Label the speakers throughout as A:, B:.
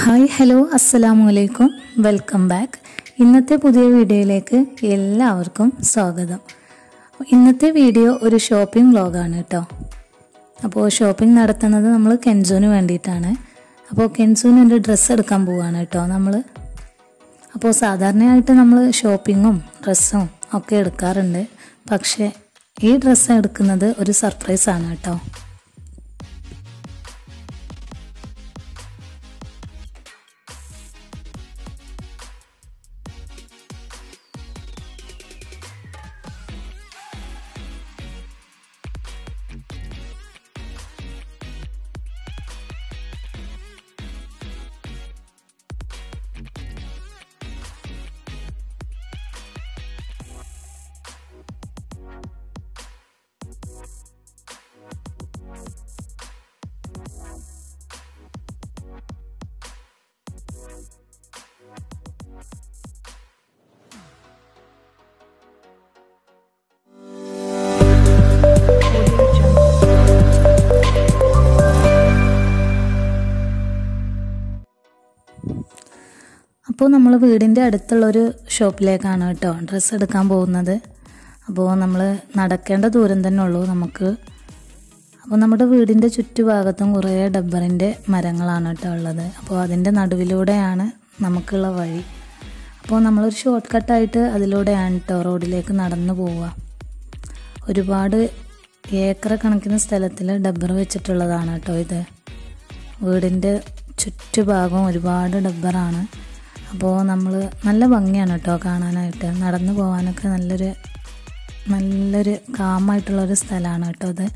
A: hi hello അസ്സലാമു അലൈക്കും welcome back ഇന്നത്തെ പുതിയ വീഡിയോയിലേക്ക് എല്ലാവർക്കും സ്വാഗതം ഇന്നത്തെ വീഡിയോ ഒരു ഷോപ്പിംഗ് വ്ലോഗാണ് കേട്ടോ അപ്പോൾ ഷോപ്പിംഗ് നടത്തുന്നത് നമ്മൾ കെൻസൂന് വേണ്ടിയിട്ടാണ് അപ്പോൾ കെൻസൂന് ഒരു ഡ്രസ്സ് എടുക്കാൻ പോവുകയാണ് കേട്ടോ നമ്മൾ അപ്പോൾ സാധാരണയായിട്ട് നമ്മൾ ഷോപ്പിങ്ങും ഡ്രസ്സും ഒക്കെ എടുക്കാറുണ്ട് പക്ഷേ ഈ ഡ്രസ്സ് എടുക്കുന്നത് ഒരു സർപ്രൈസ് ആണ് കേട്ടോ അപ്പോൾ നമ്മൾ വീടിൻ്റെ അടുത്തുള്ളൊരു ഷോപ്പിലേക്കാണ് കേട്ടോ ഡ്രസ്സ് എടുക്കാൻ പോകുന്നത് അപ്പോൾ നമ്മൾ നടക്കേണ്ട ദൂരം തന്നെ ഉള്ളൂ നമുക്ക് അപ്പോൾ നമ്മുടെ വീടിൻ്റെ ചുറ്റുഭാഗത്തും കുറേ ഡബ്ബറിൻ്റെ മരങ്ങളാണ് കേട്ടോ ഉള്ളത് അപ്പോൾ അതിൻ്റെ നടുവിലൂടെയാണ് നമുക്കുള്ള വഴി അപ്പോൾ നമ്മളൊരു ഷോർട്ട് കട്ടായിട്ട് അതിലൂടെയാണ് കേട്ടോ റോഡിലേക്ക് നടന്നു പോവുക ഒരുപാട് ഏക്കർ കണക്കിന് സ്ഥലത്തിൽ ഡബ്ബർ വെച്ചിട്ടുള്ളതാണ് കേട്ടോ ഇത് വീടിൻ്റെ ചുറ്റുഭാഗം ഒരുപാട് ഡബ്ബറാണ് അപ്പോൾ നമ്മൾ നല്ല ഭംഗിയാണ് കേട്ടോ കാണാനായിട്ട് നടന്നു പോകാനൊക്കെ നല്ലൊരു നല്ലൊരു കാമായിട്ടുള്ളൊരു സ്ഥലമാണ് കേട്ടോ അത്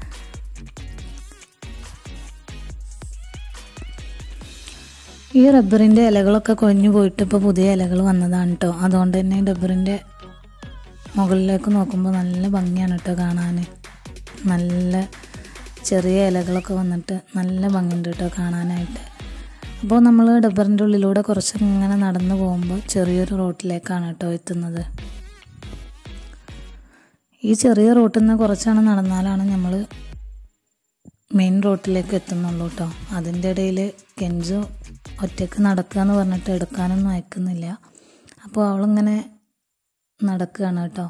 A: ഈ റബ്ബറിൻ്റെ ഇലകളൊക്കെ കൊഴിഞ്ഞു പോയിട്ട് ഇപ്പോൾ പുതിയ ഇലകൾ വന്നതാണ് കേട്ടോ അതുകൊണ്ട് തന്നെ റബ്ബറിൻ്റെ മുകളിലേക്ക് നോക്കുമ്പോൾ നല്ല ഭംഗിയാണ് കേട്ടോ കാണാൻ നല്ല ചെറിയ ഇലകളൊക്കെ വന്നിട്ട് നല്ല ഭംഗിയുണ്ട് കേട്ടോ കാണാനായിട്ട് അപ്പോൾ നമ്മൾ ഡബ്ബറിൻ്റെ ഉള്ളിലൂടെ കുറച്ച് ഇങ്ങനെ നടന്നു പോകുമ്പോൾ ചെറിയൊരു റോട്ടിലേക്കാണ് കേട്ടോ എത്തുന്നത് ഈ ചെറിയ റോട്ടിൽ നിന്ന് കുറച്ചാണ് നടന്നാലാണ് നമ്മൾ മെയിൻ റോട്ടിലേക്ക് എത്തുന്നുള്ളൂ കേട്ടോ അതിൻ്റെ ഇടയിൽ കെഞ്ചു ഒറ്റയ്ക്ക് നടക്കുക എന്ന് പറഞ്ഞിട്ട് എടുക്കാനൊന്നും അയക്കുന്നില്ല അപ്പോൾ അവളിങ്ങനെ നടക്കുകയാണ് കേട്ടോ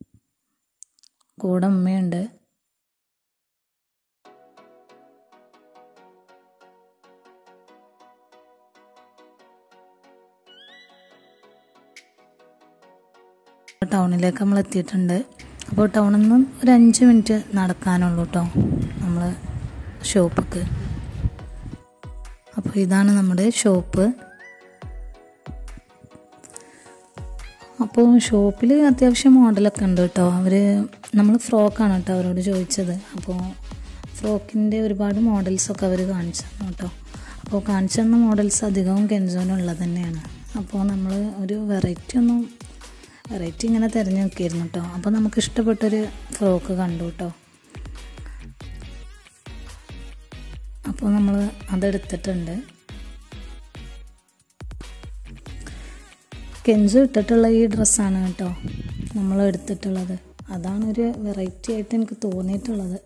A: കൂടെ ഉമ്മയുണ്ട് ടൗണിലേക്ക് നമ്മൾ എത്തിയിട്ടുണ്ട് അപ്പോൾ ടൗണിൽ നിന്ന് ഒരു അഞ്ച് മിനിറ്റ് നടക്കാനുള്ളൂ കേട്ടോ നമ്മൾ ഷോപ്പിക്ക് അപ്പോൾ ഇതാണ് നമ്മുടെ ഷോപ്പ് അപ്പോൾ ഷോപ്പിൽ അത്യാവശ്യം മോഡലൊക്കെ ഉണ്ട് കേട്ടോ അവർ നമ്മൾ ഫ്രോക്കാണ് കേട്ടോ അവരോട് ചോദിച്ചത് അപ്പോൾ ഫ്രോക്കിൻ്റെ ഒരുപാട് മോഡൽസൊക്കെ അവർ കാണിച്ചു തന്നു കേട്ടോ അപ്പോൾ കാണിച്ചു തന്ന മോഡൽസ് അധികവും കെൻസോനുള്ളത് തന്നെയാണ് അപ്പോൾ നമ്മൾ ഒരു വെറൈറ്റി ഒന്നും വെറൈറ്റി ഇങ്ങനെ തിരഞ്ഞു നോക്കിയിരുന്നു കേട്ടോ അപ്പോൾ നമുക്ക് ഇഷ്ടപ്പെട്ടൊരു ഫ്രോക്ക് കണ്ടു കേട്ടോ അപ്പോൾ നമ്മൾ അതെടുത്തിട്ടുണ്ട് കെഞ്ചു ഇട്ടിട്ടുള്ള ഈ ഡ്രസ്സാണ് കേട്ടോ നമ്മൾ എടുത്തിട്ടുള്ളത് അതാണ് ഒരു വെറൈറ്റി ആയിട്ട് എനിക്ക് തോന്നിയിട്ടുള്ളത്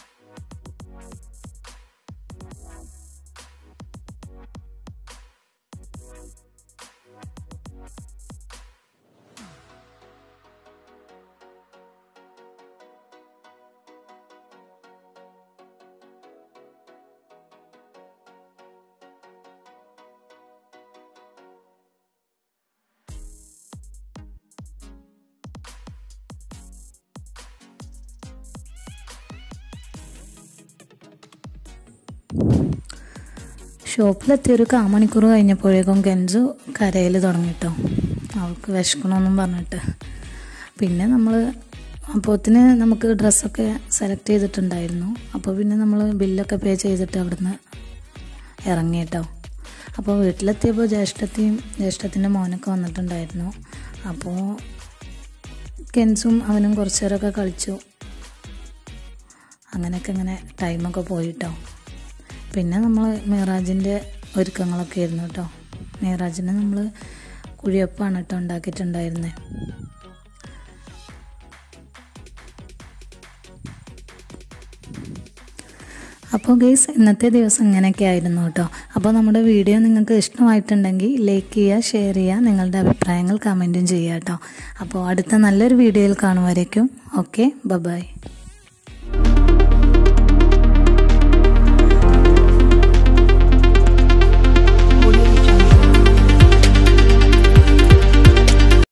A: ഷോപ്പിലെത്തിയ ഒരു കാമണിക്കൂർ കഴിഞ്ഞപ്പോഴേക്കും കെൻസു കരയിൽ തുടങ്ങിട്ടോ അവൾക്ക് വിശക്കണമെന്നും പറഞ്ഞിട്ട് പിന്നെ നമ്മൾ അപ്പോത്തിന് നമുക്ക് ഡ്രസ്സൊക്കെ സെലക്ട് ചെയ്തിട്ടുണ്ടായിരുന്നു അപ്പോൾ പിന്നെ നമ്മൾ ബില്ലൊക്കെ പേ ചെയ്തിട്ട് അവിടുന്ന് ഇറങ്ങി കേട്ടോ അപ്പോൾ വീട്ടിലെത്തിയപ്പോൾ ജ്യേഷ്ഠത്തെയും ജ്യേഷ്ഠത്തിൻ്റെ മോനൊക്കെ വന്നിട്ടുണ്ടായിരുന്നു അപ്പോൾ കെൻസും അവനും കുറച്ച് നേരമൊക്കെ കളിച്ചു അങ്ങനെയൊക്കെ ഇങ്ങനെ ടൈമൊക്കെ പോയിട്ടോ പിന്നെ നമ്മൾ മീറാജിൻ്റെ ഒരുക്കങ്ങളൊക്കെ ആയിരുന്നു കേട്ടോ മീറാജിന് നമ്മൾ കുഴിയപ്പാണ് കേട്ടോ ഉണ്ടാക്കിയിട്ടുണ്ടായിരുന്നത് അപ്പോൾ ഗേസ് ഇന്നത്തെ ദിവസം ഇങ്ങനെയൊക്കെ ആയിരുന്നു കേട്ടോ അപ്പോൾ നമ്മുടെ വീഡിയോ നിങ്ങൾക്ക് ഇഷ്ടമായിട്ടുണ്ടെങ്കിൽ ലൈക്ക് ചെയ്യുക ഷെയർ ചെയ്യുക നിങ്ങളുടെ അഭിപ്രായങ്ങൾ കമൻറ്റും ചെയ്യുക കേട്ടോ അപ്പോൾ അടുത്ത നല്ലൊരു വീഡിയോയിൽ കാണുമായിരിക്കും ഓക്കെ ബൈ